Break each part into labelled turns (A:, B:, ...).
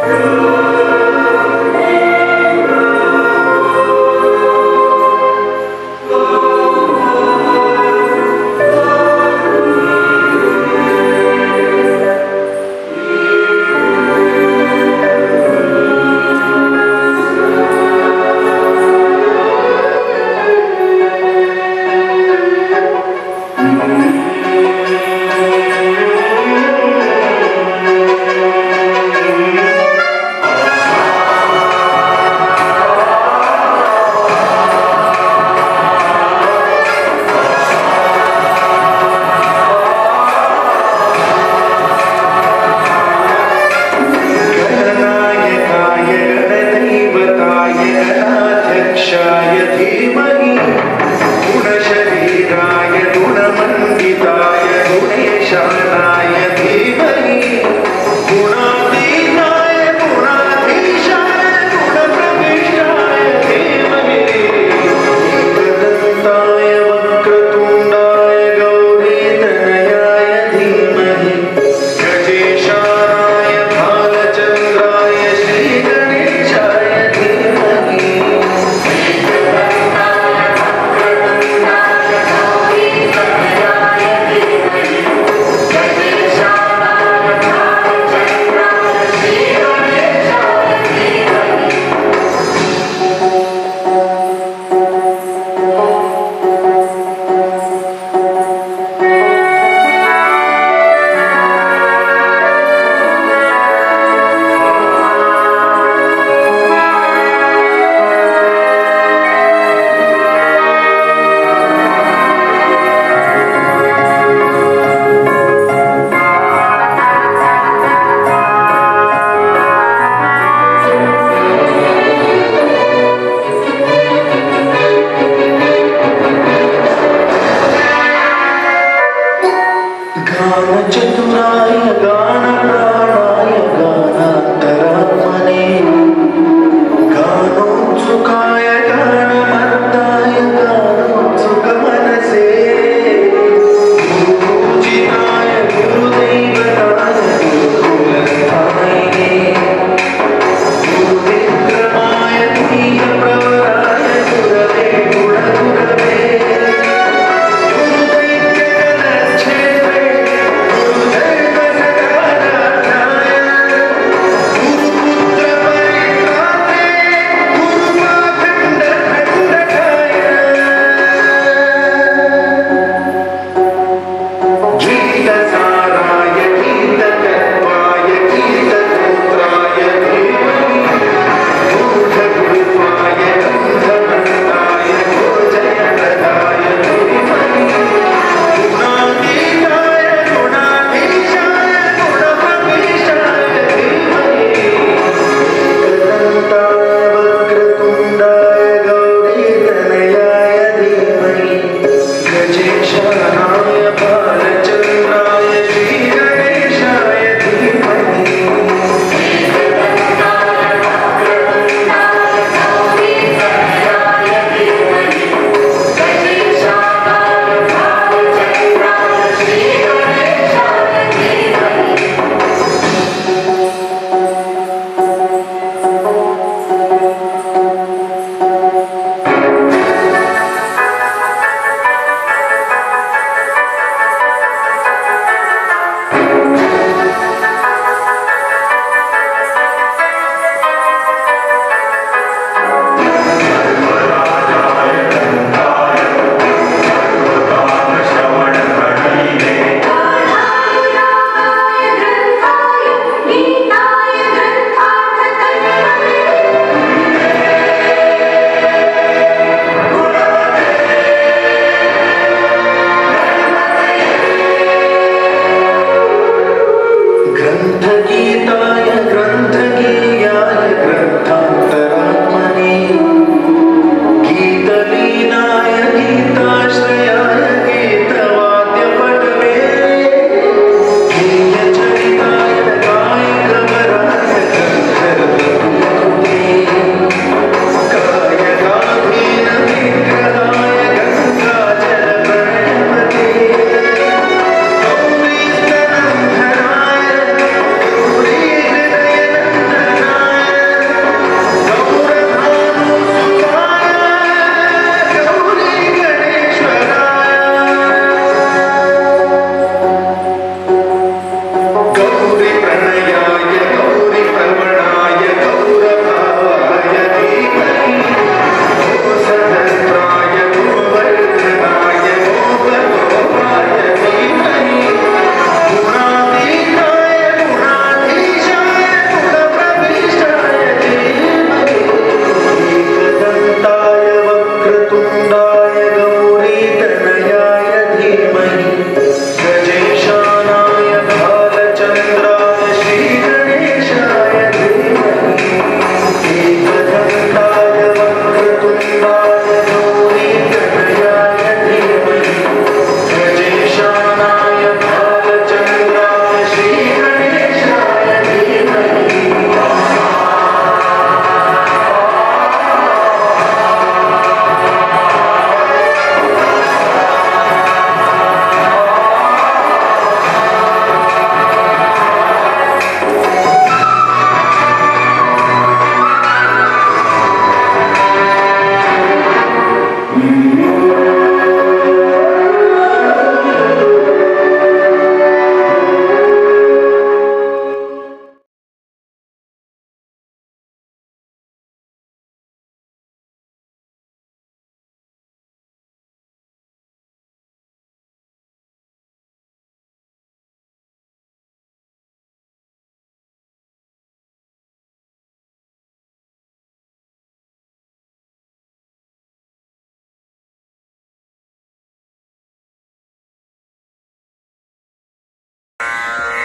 A: ఆ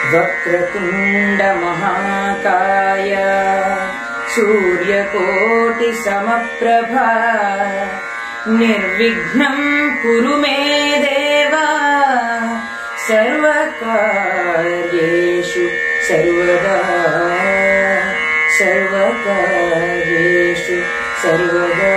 A: वक्रतुण्डमहाकाय सूर्यकोटिसमप्रभा निर्विघ्नम् कुरु मे देव सर्वकार्येषु सर्वदा सर्वकार्येषु सर्वदा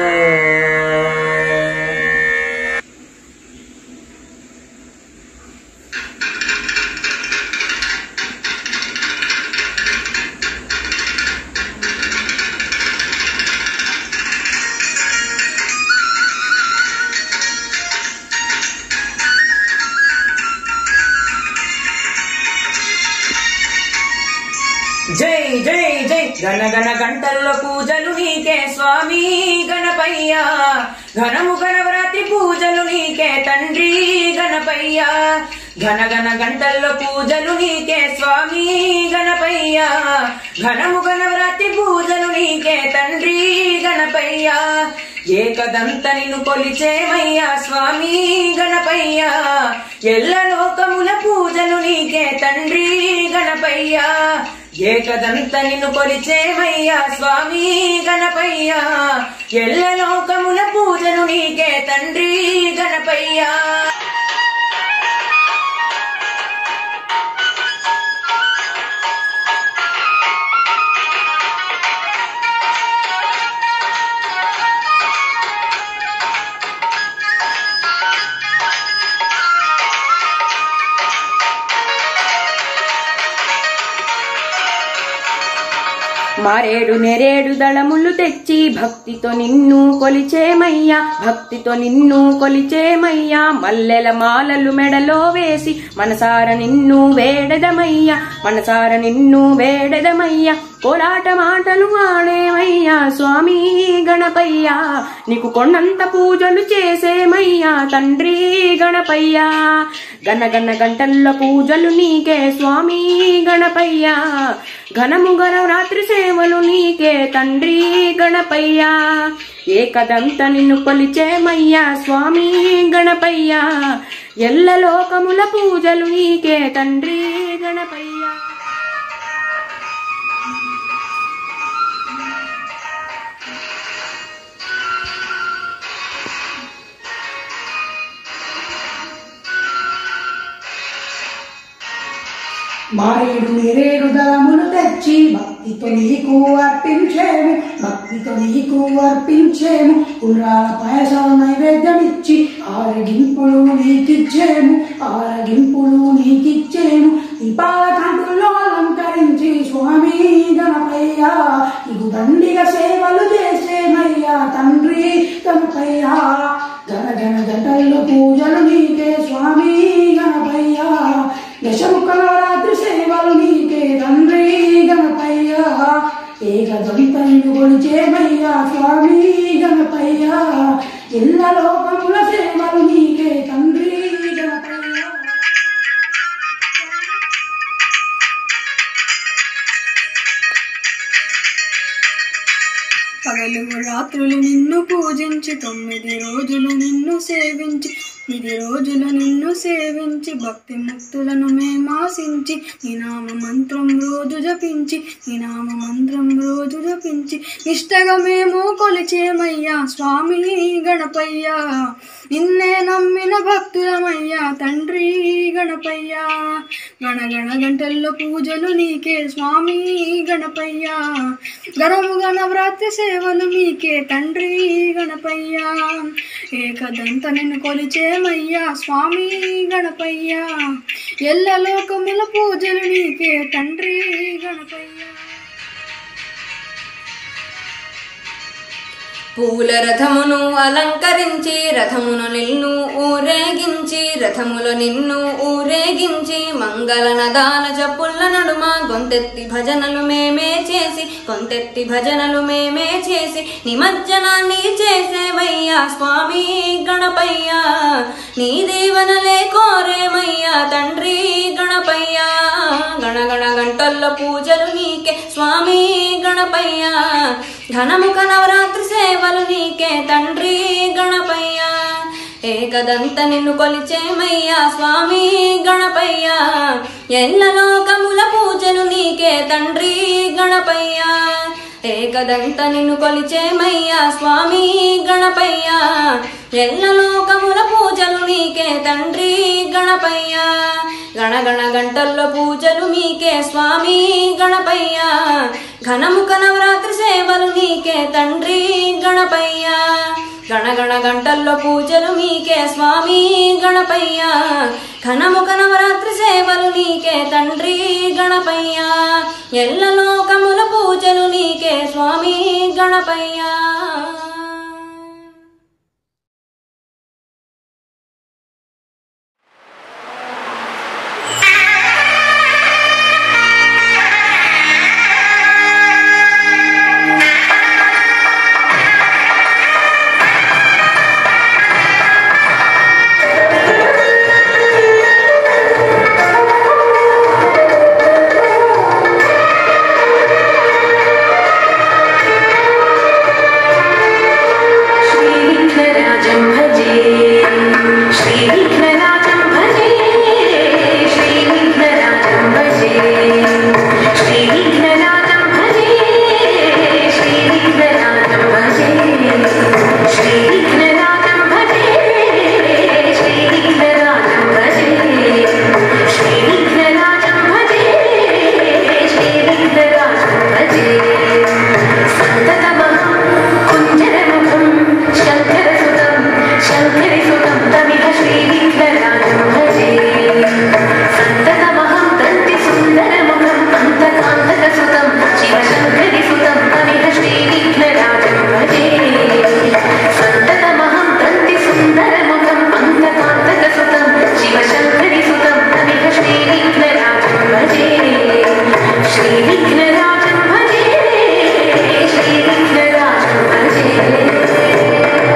A: జై జై జై గణ గణ గంటల్లో పూజలు నీకే స్వామి గణపయ్య ఘనము గణవరాత్రి పూజలు నీకే తండ్రి గణపయ్య ఘన గణ గంటల్లో పూజలు నీకే స్వామి గణపయ్య ఘనము గణవరాత్రి పూజలు నీకే తండ్రి గణపయ్య ఏకదంత నిన్ను కొలిచేమయ్యా స్వామి గణపయ్య ఎల్ల లోకముల పూజలు నీకే తండ్రి గణపయ్య ఏకదంత నిన్ను కొలిచేమయ్యా స్వామి గణపయ్య ఎల్ల లోకముల పూజలు నీకే తండ్రి గణపయ్యా
B: మారేడు నెరేడు దళములు తెచ్చి భక్తితో నిన్ను కొలిచేమయ్యా భక్తితో నిన్ను కొలిచేమయ్యా మల్లెల మాలలు మెడలో వేసి మనసార నిన్ను వేడదమయ్యా మనసార నిన్ను వేడదమయ్యా కోలాట మాటలు ఆడేమయ్యా స్వామి గణపయ్యా నీకు కొండంత పూజలు చేసేమయ్యా తండ్రి గణపయ్యా గణ గణ గంటల్లో పూజలు నీకే స్వామి గణపయ్యా ఘనము గణ రాత్రి సేవలు నీకే తండ్రి గణపయ్యా ఏకదంత నిన్ను కొలిచేమయ్యా స్వామి గణపయ్యా ఎల్ల లోకముల పూజలు నీకే తండ్రి గణపయ్యా
C: మారేడు నేరేడు దళములు తెచ్చి భక్తితో నీకు అర్పించేము భక్తితో నీకు అర్పించేము కుర్రాల పాయసం నైవేద్యమిచ్చి ఆరగింపులు నీకిచ్చేము ఆరగింపులు నీకిచ్చేము దీపాల కాంతుల్లో అలంకరించి స్వామి గణపయ్య ఇగు దండిగ సేవలు చేసేమయ్యా తండ్రి గణపయ్య గణ గణ గంటల్లో పూజలు నీకే స్వామి గణపయ్య దశముఖల రాత్రి సేవలు నీకే తండ్రి గణపయ్య ఏకదంతను కొలిచేమయ్యా స్వామి గణపయ్య ఎల్ల లోకముల సేవలు నీకే తండ్రి గణపయ్య
D: పగలు రాత్రులు నిన్ను పూజించి తొమ్మిది రోజులు నిన్ను సేవించి ఇది రోజులు నిన్ను సేవించి భక్తి ముక్తులను మేమాసించి నీ నామ మంత్రం రోజు జపించి నీ నామ మంత్రం రోజు జపించి నిష్టగా మేము కొలిచేమయ్యా స్వామి గణపయ్యా నిన్నే నమ్మిన భక్తులమయ్యా తండ్రి గణపయ్యా గణ గణ గంటల్లో పూజలు నీకే స్వామి గణపయ్యా గణము గణవ్రాత్రి సేవలు మీకే తండ్రి గణపయ్యా ఏకదంత నిన్ను కొలిచేమయ్యా స్వామి గణపయ్యా ఎల్ల లోకముల పూజలు నీకే తండ్రి గణపయ్యా
E: పూల రథమును అలంకరించి రథమును నిన్ను ఊరేగించి రథములో నిన్ను ఊరేగించి మంగళ నదాల జప్పుల నడుమ గొంతెత్తి భజనలు మేమే చేసి గొంతెత్తి భజనలు మేమే చేసి నిమజ్జనాన్ని చేసేవయ్యా స్వామి గణపయ్యా నీ దీవనలే కోరేమయ్యా తండ్రి గణపయ్యా గణగణ గంటల్లో పూజలు నీకే స్వామి గణపయ్యా ఘనముఖ నవరాత్రి సేవలు నీకే తండ్రి గణపయ్యా ఏకదంత నిన్ను కొలిచేమయ్యా స్వామి గణపయ్య ఎల్ల లోకముల పూజలు నీకే తండ్రి గణపయ్య ఏకదంత నిన్ను కొలిచేమయ్యా స్వామి గణపయ్య ఎల్ల లోకముల పూజలు నీకే తండ్రి గణపయ్య గణగణ గంటల్లో పూజలు మీకే స్వామి గణపయ్య ఘనముఖ నవరాత్రి సేవలు నీకే తండ్రి గణపయ్య గణగణ గంటల్లో పూజలు మీకే స్వామి గణపయ్య ఘనముఖ నవరాత్రి సేవలు నీకే తండ్రి గణపయ్య ఎల్ల లోకముల పూజలు నీకే స్వామి గణపయ్య
B: श्रीविघ्नराजं भजे श्रीविघ्नराजं भजे श्रीविघ्नराजं भजे श्रीविघ्नराजं भजे श्रीविघ्नराजं भजे श्रीविघ्नराजं भजे श्रीविघ्नराजं भजे श्रीविघ्नराजं भजे श्रीविघ्नराजं भजे सन्ततमहं कुञ्जरमुखं शङ्करसुतं शङ्करिसुतं तमिह श्रीविघ्नराजं भजे सन्ततमहं तन्तिसुन्दरमुखं अन्तकान्तकसुतं शिवशङ्करिसुतं तमिह श्रीविघ्नराजं भजे सन्ततमहं तन्तिसुन्दरमुखं अन्तकान्तकसुतं शिवशङ्करिसुतं तमिह श्रीविघ्नराजं भजे श्रीविघ्नराजं भजे श्रीविघ्नराजं भजे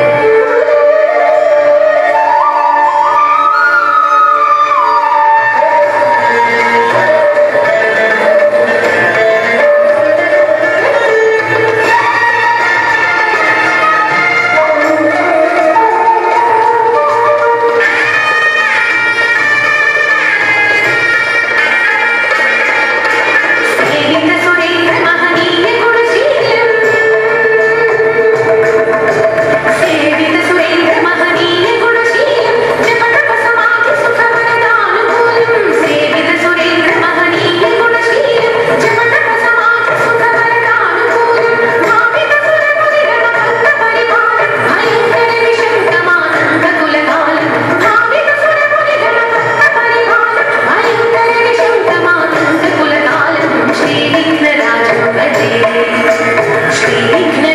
B: सेवित सुरेन्द्र महनीय गुणशीलम् सेवित सुरेन्द्र महनीय गुणशीलम् जपतप समाधि सुखवरदानुभूलम् सेवित सुरेन्द्र महनीय गुणशीलम् जपतप समाधि सुखवरदानुभूलम् भावित सुरमुनिरमकल्प परिपालम् भयङ्कर विशङ्कमानन्द कुलकालम् भावित सुरमुनिरमकल्प परिपालम् भयङ्कर विशङ्कमानन्द कुलकालम् श्रीविघ्नराजं भजे श्रीविघ्न